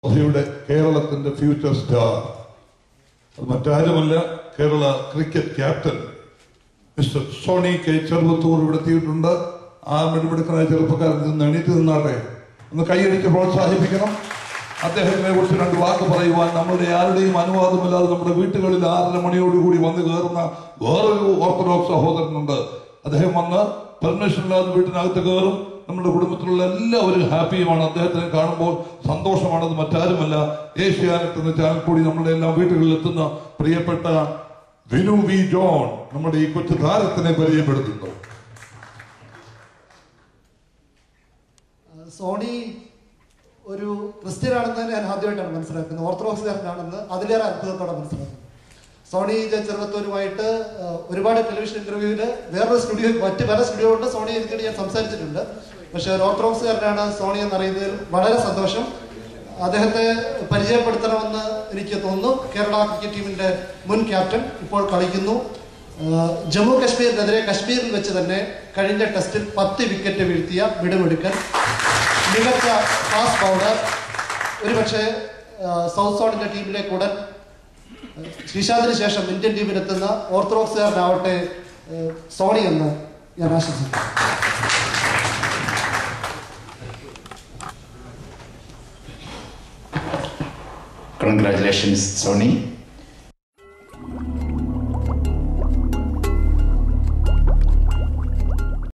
മോദിയുടെ കേരളത്തിന്റെ future star അത് മറ്റാരുമല്ല Kerala cricket captain mister Sony K Cheruppathur ഇവിടെ എത്തിയിട്ടുണ്ട് ആ മിടുമിടുക്കനായ ചെറുപ്പക്കാരൻ നിന്ന് എണീറ്റ് നിന്നാട്ടെ ഒന്ന് കൈയടിച്ച് പ്രോത്സാഹിപ്പിക്കണം അദ്ദേഹത്തിനെ കുറിച്ച് രണ്ട് വാക്ക് പറയുവാൻ നമ്മളുടെ ആരുടെയും അനുവാദമില്ലാതെ നമ്മുടെ വീട്ടുകളിൽ ആറര മണിയോടുകൂടി വന്ന് കയറുന്ന വേറൊരു ഓർത്തഡോക്സ് സഹോദരനുണ്ട് അദ്ദേഹം വന്ന് പെർമിഷൻ ഇല്ലാതെ വീട്ടിനകത്ത് കയറും നമ്മുടെ കുടുംബത്തിലുള്ള എല്ലാവരും ഹാപ്പിയുമാണ് അദ്ദേഹത്തിനെ കാണുമ്പോൾ സന്തോഷമാണത് മറ്റാരുമല്ല ഏഷ്യാനെറ്റ് എന്ന ചാനൽ കൂടി നമ്മുടെ എല്ലാ വീടുകളിൽ എത്തുന്ന പ്രിയപ്പെട്ട വിനു വി ജോൺ നമ്മുടെ ഈ കൊച്ചു താരത്തിനെ പരിചയപ്പെടുത്തുന്നു സോണി ഒരു ക്രിസ്ത്യനാണെന്ന് ഞാൻ ആദ്യമായിട്ടാണ് മനസ്സിലാക്കുന്നത് ഓർത്തഡോക്സുകാരനാണെന്ന് അതിലേറെ അത്ഭുതത്തോടെ മനസ്സിലാക്കുന്നത് സോണി ജെ ചെറുപ്പത്തൂരുമായിട്ട് ആ, ഒരുപാട് ടെലിവിഷൻ ഇന്റർവ്യൂവില് വേറൊരു സ്റ്റുഡിയോ മറ്റ് പല സ്റ്റുഡിയോ ഉണ്ട് സോണി എനിക്കിട്ട് ഞാൻ സംസാരിച്ചിട്ടുണ്ട് പക്ഷെ ഒരു ഓർത്തഡോക്സുകാരനാണ് സോണി എന്നറിയുന്നതിൽ വളരെ സന്തോഷം അദ്ദേഹത്തെ പരിചയപ്പെടുത്തണമെന്ന് എനിക്ക് തോന്നുന്നു കേരള ക്രിക്കറ്റ് ടീമിന്റെ മുൻ ക്യാപ്റ്റൻ ഇപ്പോൾ കളിക്കുന്നു ആ, ജമ്മു കശ്മീരിനെതിരെ കശ്മീരിൽ വെച്ച് തന്നെ കഴിഞ്ഞ ടെസ്റ്റിൽ പത്ത് വിക്കറ്റ് വീഴ്ത്തിയ മിടുമിടുക്കൻ മികച്ച ഫാസ്റ്റ് ബൗളർ ഒരുപക്ഷെ ആ, സൗത്ത് സോണിന്റെ ടീമിലെ ഉടൻ ശ്രീശാന്തിന് ശേഷം ഇന്ത്യൻ ടീമിലെത്തുന്ന ഓർത്തഡോക്സുകാരനാവട്ടെ ആ, സോണി എന്ന് ഞാൻ ആശംസിക്കുന്നു Congratulations, Sony.